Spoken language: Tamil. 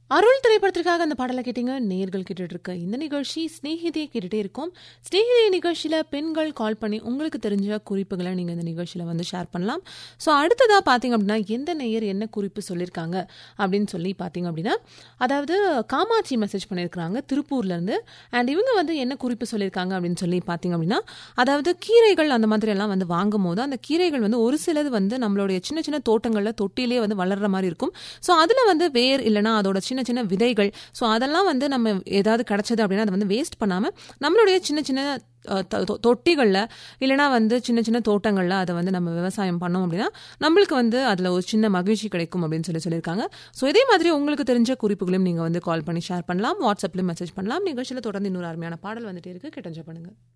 அருள் திரைப்படத்திற்காக அந்த பாடலை கேட்டீங்க நேர்கள் கேட்டுட்டு இருக்க இந்த நிகழ்ச்சி ஸ்நேகிதியை கேட்டுட்டே இருக்கோம் ஸ்நேகிதிய நிகழ்ச்சியில் பெண்கள் கால் பண்ணி உங்களுக்கு தெரிஞ்ச குறிப்புகளை நீங்கள் இந்த நிகழ்ச்சியில் வந்து ஷேர் பண்ணலாம் ஸோ அடுத்ததாக பார்த்தீங்க அப்படின்னா எந்த நேயர் என்ன குறிப்பு சொல்லியிருக்காங்க அப்படின்னு சொல்லி பார்த்தீங்க அப்படின்னா அதாவது காமாட்சி மெசேஜ் பண்ணியிருக்கிறாங்க திருப்பூர்லேருந்து அண்ட் இவங்க வந்து என்ன குறிப்பு சொல்லியிருக்காங்க அப்படின்னு சொல்லி பார்த்தீங்க அப்படின்னா அதாவது கீரைகள் அந்த மாதிரி எல்லாம் வந்து வாங்கும் போது அந்த கீரைகள் வந்து ஒரு சிலது வந்து நம்மளுடைய சின்ன சின்ன தோட்டங்களில் தொட்டிலே வந்து வளர்ற மாதிரி இருக்கும் ஸோ அதில் வந்து வேர் இல்லைனா அதோட சின்ன சின்ன விதைகள் ஸோ அதெல்லாம் வந்து நம்ம ஏதாவது கிடைச்சது அப்படின்னா அதை வந்து வேஸ்ட் பண்ணாமல் நம்மளுடைய சின்ன சின்ன அஹ், தொ- தொ- தொட்டிகளில் இல்லைனா வந்து சின்ன சின்ன தோட்டங்களில் அதை வந்து நம்ம விவசாயம் பண்ணோம் அப்படின்னா நம்மளுக்கு வந்து அதில் ஒரு சின்ன மகிழ்ச்சி கிடைக்கும் அப்படின்னு சொல்லி சொல்லியிருக்காங்க ஸோ இதே மாதிரி உங்களுக்கு தெரிஞ்ச குறிப்புகளையும் நீங்கள் வந்து கால் பண்ணி ஷேர் பண்ணலாம் வாட்ஸ்அப்லையும் மெசேஜ் பண்ணலாம் நிகழ்ச்சியில் தொடர்ந்து இன்னொரு அருமையான பாடல் வந்துட்டே இருக்கு கேட்டஞ்ச பண்ணுங்க